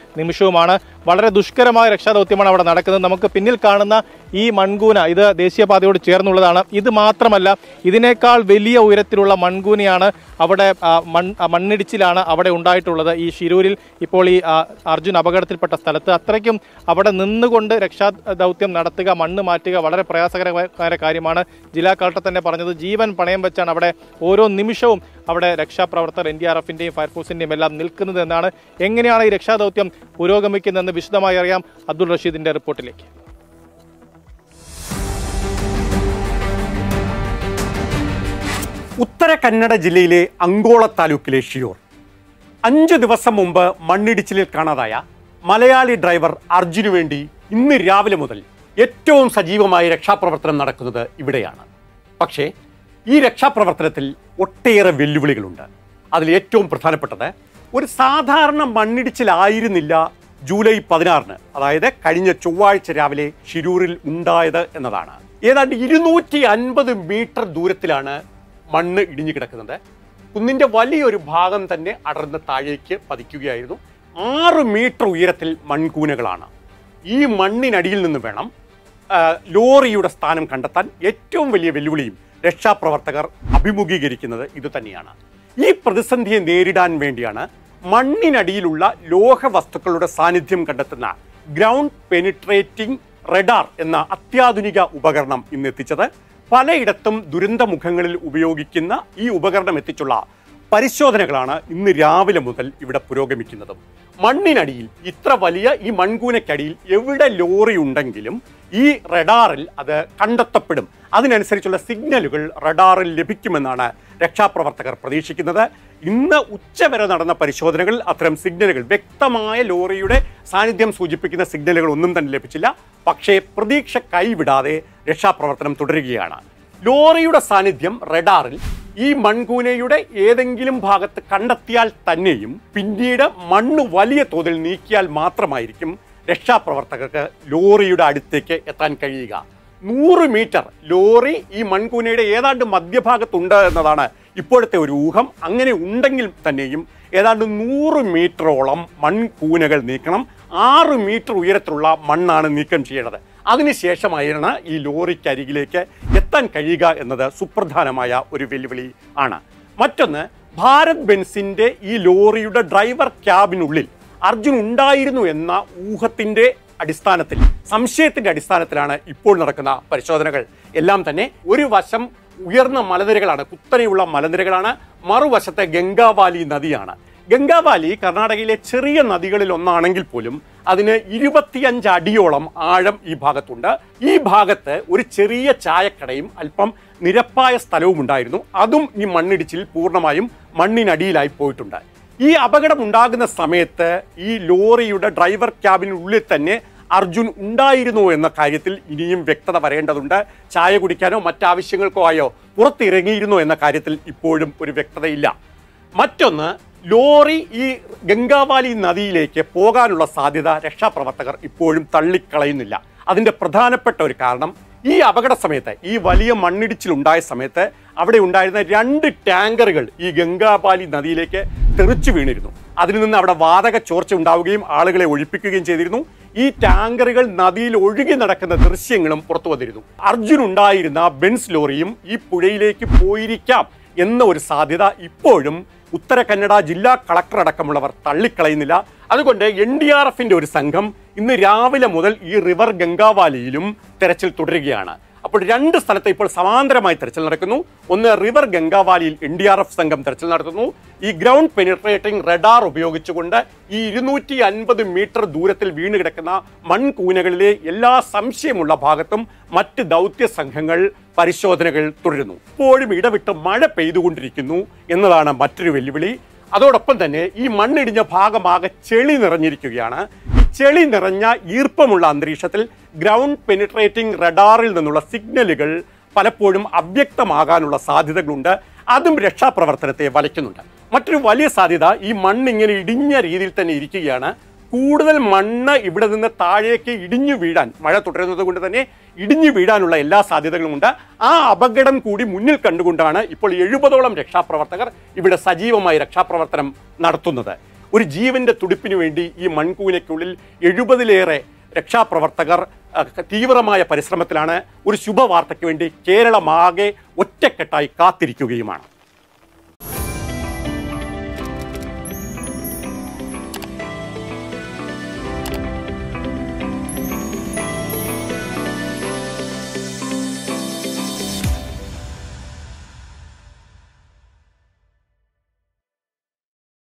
നിമിഷവുമാണ് വളരെ ദുഷ്കരമായ രക്ഷാദൗത്യമാണ് അവിടെ നടക്കുന്നത് നമുക്ക് പിന്നിൽ കാണുന്ന ഈ മൺകൂന ഇത് ദേശീയപാതയോട് ചേർന്നുള്ളതാണ് ഇത് മാത്രമല്ല ഇതിനേക്കാൾ വലിയ ഉയരത്തിലുള്ള മൺകൂനയാണ് അവിടെ ആ, മൺ ആ, മണ്ണിടിച്ചിലാണ് അവിടെ ഉണ്ടായിട്ടുള്ളത് ഈ ഷിരൂരിൽ ഇപ്പോൾ ഈ ആ, അർജുൻ അപകടത്തിൽപ്പെട്ട സ്ഥലത്ത് അത്രയ്ക്കും അവിടെ നിന്നുകൊണ്ട് രക്ഷാ ദൗത്യം നടത്തുക മണ്ണ് മാറ്റുക വളരെ പ്രയാസകരമായ കാര്യമാണ് ജില്ലാ കളക്ടർ തന്നെ പറഞ്ഞത് ജീവൻ പണയം വെച്ചാണ് അവിടെ ഓരോ നിമിഷവും അവിടെ രക്ഷാപ്രവർത്തകർ എൻ ഡി ആർ എഫിൻ്റെയും ഫയർഫോഴ്സിൻ്റെയും എല്ലാം നിൽക്കുന്നത് എന്നാണ് എങ്ങനെയാണ് ഈ രക്ഷാദൗത്യം പുരോഗമിക്കുന്നതെന്ന് വിശദമായി അറിയാം അബ്ദുൾ റഷീദിന്റെ റിപ്പോർട്ടിലേക്ക് ഉത്തര കന്നഡ ജില്ലയിലെ അങ്കോള താലൂക്കിലെ ഷിയോർ അഞ്ച് ദിവസം മുമ്പ് മണ്ണിടിച്ചിലിൽ കാണാതായ മലയാളി ഡ്രൈവർ അർജുനു വേണ്ടി ഇന്ന് രാവിലെ മുതൽ ഏറ്റവും സജീവമായ രക്ഷാപ്രവർത്തനം നടക്കുന്നത് ഇവിടെയാണ് പക്ഷേ ഈ രക്ഷാപ്രവർത്തനത്തിൽ ഒട്ടേറെ വെല്ലുവിളികളുണ്ട് അതിൽ ഏറ്റവും പ്രധാനപ്പെട്ടത് ഒരു സാധാരണ മണ്ണിടിച്ചിലായിരുന്നില്ല ജൂലൈ പതിനാറിന് അതായത് കഴിഞ്ഞ ചൊവ്വാഴ്ച രാവിലെ ഷിരൂരിൽ ഉണ്ടായത് എന്നതാണ് ഏതാണ്ട് ഇരുന്നൂറ്റി അൻപത് മീറ്റർ ദൂരത്തിലാണ് മണ്ണ് ഇടിഞ്ഞു കിടക്കുന്നത് കുന്നിന്റെ വലിയൊരു ഭാഗം തന്നെ അടർന്ന് താഴേക്ക് പതിക്കുകയായിരുന്നു ആറ് മീറ്റർ ഉയരത്തിൽ മൺകൂനകളാണ് ഈ മണ്ണിനടിയിൽ നിന്ന് വേണം ആ, ലോറിയുടെ സ്ഥാനം കണ്ടെത്താൻ ഏറ്റവും വലിയ വെല്ലുവിളിയും രക്ഷാപ്രവർത്തകർ അഭിമുഖീകരിക്കുന്നത് ഇത് തന്നെയാണ് ഈ പ്രതിസന്ധിയെ നേരിടാൻ വേണ്ടിയാണ് മണ്ണിനടിയിലുള്ള ലോഹ വസ്തുക്കളുടെ സാന്നിധ്യം കണ്ടെത്തുന്ന ഗ്രൗണ്ട് പെനിട്രേറ്റിംഗ് റഡാർ എന്ന അത്യാധുനിക ഉപകരണം ഇന്ന് എത്തിച്ചത് പലയിടത്തും ദുരന്തമുഖങ്ങളിൽ ഉപയോഗിക്കുന്ന ഈ ഉപകരണം എത്തിച്ചുള്ള പരിശോധനകളാണ് ഇന്ന് രാവിലെ മുതൽ ഇവിടെ പുരോഗമിക്കുന്നതും മണ്ണിനടിയിൽ ഇത്ര വലിയ ഈ മൺകൂനക്കടിയിൽ എവിടെ ലോറി ഉണ്ടെങ്കിലും ഈ റഡാറിൽ അത് കണ്ടെത്തപ്പെടും അതിനനുസരിച്ചുള്ള സിഗ്നലുകൾ റഡാറിൽ ലഭിക്കുമെന്നാണ് രക്ഷാപ്രവർത്തകർ പ്രതീക്ഷിക്കുന്നത് ഇന്ന് ഉച്ചവരെ നടന്ന പരിശോധനകളിൽ അത്തരം സിഗ്നലുകൾ വ്യക്തമായ ലോറിയുടെ സാന്നിധ്യം സൂചിപ്പിക്കുന്ന സിഗ്നലുകൾ ഒന്നും തന്നെ ലഭിച്ചില്ല പക്ഷേ പ്രതീക്ഷ കൈവിടാതെ രക്ഷാപ്രവർത്തനം തുടരുകയാണ് ലോറിയുടെ സാന്നിധ്യം റഡാറിൽ ഈ മൺകൂനയുടെ ഏതെങ്കിലും ഭാഗത്ത് കണ്ടെത്തിയാൽ തന്നെയും പിന്നീട് മണ്ണ് വലിയ തോതിൽ നീക്കിയാൽ മാത്രമായിരിക്കും രക്ഷാപ്രവർത്തകർക്ക് ലോറിയുടെ അടുത്തേക്ക് എത്താൻ കഴിയുക നൂറ് മീറ്റർ ലോറി ഈ മൺകൂനയുടെ ഏതാണ്ട് മധ്യഭാഗത്തുണ്ട് എന്നതാണ് ഇപ്പോഴത്തെ ഒരു ഊഹം അങ്ങനെ ഉണ്ടെങ്കിൽ തന്നെയും ഏതാണ്ട് നൂറ് മീറ്ററോളം മൺകൂനകൾ നീക്കണം ആറ് മീറ്റർ ഉയരത്തിലുള്ള മണ്ണാണ് നീക്കം ചെയ്യേണ്ടത് അതിനുശേഷമായിരുന്നു ഈ ലോറിക്കരികിലേക്ക് എത്താൻ കഴിയുക എന്നത് സുപ്രധാനമായ ഒരു വെല്ലുവിളി ആണ് മറ്റൊന്ന് ഭാരത് ബെൻസിന്റെ ഈ ലോറിയുടെ ഡ്രൈവർ ക്യാബിനുള്ളിൽ അർജുൻ ഉണ്ടായിരുന്നു എന്ന ഊഹത്തിന്റെ അടിസ്ഥാനത്തിൽ സംശയത്തിന്റെ അടിസ്ഥാനത്തിലാണ് ഇപ്പോൾ നടക്കുന്ന പരിശോധനകൾ എല്ലാം തന്നെ ഒരു വശം ഉയർന്ന മലനിരകളാണ് കുത്തനെയുള്ള മലനിരകളാണ് മറുവശത്തെ ഗംഗാവാലി നദിയാണ് ഗംഗാവാലി കർണാടകയിലെ ചെറിയ നദികളിൽ ഒന്നാണെങ്കിൽ പോലും അതിന് ഇരുപത്തിയഞ്ച് അടിയോളം ആഴം ഈ ഭാഗത്തുണ്ട് ഈ ഭാഗത്ത് ഒരു ചെറിയ ചായക്കടയും അല്പം നിരപ്പായ സ്ഥലവും ഉണ്ടായിരുന്നു അതും ഈ മണ്ണിടിച്ചിൽ പൂർണ്ണമായും മണ്ണിനടിയിലായി പോയിട്ടുണ്ട് ഈ അപകടം ഉണ്ടാകുന്ന സമയത്ത് ഈ ലോറിയുടെ ഡ്രൈവർ ക്യാബിനുള്ളിൽ തന്നെ അർജുൻ ഉണ്ടായിരുന്നോ എന്ന കാര്യത്തിൽ ഇനിയും വ്യക്തത വരേണ്ടതുണ്ട് ചായ കുടിക്കാനോ മറ്റാവശ്യങ്ങൾക്കോ ആയോ പുറത്തിറങ്ങിയിരുന്നോ എന്ന കാര്യത്തിൽ ഇപ്പോഴും ഒരു വ്യക്തതയില്ല മറ്റൊന്ന് ലോറി ഈ ഗംഗാവാലി നദിയിലേക്ക് പോകാനുള്ള സാധ്യത രക്ഷാപ്രവർത്തകർ ഇപ്പോഴും തള്ളിക്കളയുന്നില്ല അതിന്റെ പ്രധാനപ്പെട്ട ഒരു കാരണം ഈ അപകട സമയത്ത് ഈ വലിയ മണ്ണിടിച്ചിലുണ്ടായ സമയത്ത് അവിടെ ഉണ്ടായിരുന്ന രണ്ട് ടാങ്കറുകൾ ഈ ഗംഗാപാലി നദിയിലേക്ക് തെറിച്ചു വീണിരുന്നു അതിൽ നിന്ന് അവിടെ വാതക ചോർച്ച ഉണ്ടാവുകയും ആളുകളെ ഒഴിപ്പിക്കുകയും ചെയ്തിരുന്നു ഈ ടാങ്കറുകൾ നദിയിൽ ഒഴുകി നടക്കുന്ന ദൃശ്യങ്ങളും പുറത്തു വന്നിരുന്നു അർജുൻ ഉണ്ടായിരുന്ന ബെൻസ് ലോറിയും ഈ പുഴയിലേക്ക് പോയിരിക്കാം എന്ന ഒരു സാധ്യത ഇപ്പോഴും ഉത്തര കന്നഡ ജില്ലാ കളക്ടർ അടക്കമുള്ളവർ തള്ളിക്കളയുന്നില്ല അതുകൊണ്ട് എൻ ഡി ആർ എഫിന്റെ ഒരു സംഘം ഇന്ന് രാവിലെ മുതൽ ഈ റിവർ ഗംഗാവാലിയിലും തെരച്ചിൽ തുടരുകയാണ് അപ്പോൾ രണ്ട് സ്ഥലത്ത് ഇപ്പോൾ സമാന്തരമായി തെരച്ചിൽ നടക്കുന്നു ഒന്ന് റിവർ ഗംഗാവാലിയിൽ എൻ ഡി ആർ എഫ് സംഘം തെരച്ചിൽ നടത്തുന്നു ഈ ഗ്രൗണ്ട് പെനിട്രേറ്റിംഗ് റഡാർ ഉപയോഗിച്ചുകൊണ്ട് ഈ ഇരുന്നൂറ്റി അൻപത് മീറ്റർ ദൂരത്തിൽ വീണ് കിടക്കുന്ന മൺകൂനകളിലെ എല്ലാ സംശയമുള്ള ഭാഗത്തും മറ്റ് ദൗത്യ സംഘങ്ങൾ പരിശോധനകൾ തുടരുന്നു ഇപ്പോഴും ഇടവിട്ട് മഴ പെയ്തുകൊണ്ടിരിക്കുന്നു എന്നതാണ് മറ്റൊരു വെല്ലുവിളി അതോടൊപ്പം തന്നെ ഈ മണ്ണിടിഞ്ഞ ഭാഗമാകെ ചെളി നിറഞ്ഞിരിക്കുകയാണ് ഈ ചെളി നിറഞ്ഞ ഈർപ്പമുള്ള അന്തരീക്ഷത്തിൽ ഗ്രൗണ്ട് പെനിട്രേറ്റിംഗ് റഡാറിൽ നിന്നുള്ള സിഗ്നലുകൾ പലപ്പോഴും അവ്യക്തമാകാനുള്ള സാധ്യതകളുണ്ട് അതും രക്ഷാപ്രവർത്തനത്തെ വലയ്ക്കുന്നുണ്ട് മറ്റൊരു വലിയ സാധ്യത ഈ മണ്ണ് ഇങ്ങനെ ഇടിഞ്ഞ രീതിയിൽ തന്നെ ഇരിക്കുകയാണ് കൂടുതൽ മണ്ണ് ഇവിടെ നിന്ന് താഴേക്ക് ഇടിഞ്ഞു വീഴാൻ മഴ തുടരുന്നത് കൊണ്ട് തന്നെ ഇടിഞ്ഞു വീഴാനുള്ള എല്ലാ സാധ്യതകളുമുണ്ട് ആ അപകടം കൂടി മുന്നിൽ കണ്ടുകൊണ്ടാണ് ഇപ്പോൾ എഴുപതോളം രക്ഷാപ്രവർത്തകർ ഇവിടെ സജീവമായി രക്ഷാപ്രവർത്തനം നടത്തുന്നത് ഒരു ജീവന്റെ തുടിപ്പിന് വേണ്ടി ഈ മൺകൂനയ്ക്കുള്ളിൽ എഴുപതിലേറെ രക്ഷാപ്രവർത്തകർ അഹ്, തീവ്രമായ പരിശ്രമത്തിലാണ് ഒരു ശുഭവാർത്തയ്ക്ക് വേണ്ടി കേരളമാകെ ഒറ്റക്കെട്ടായി കാത്തിരിക്കുകയുമാണ്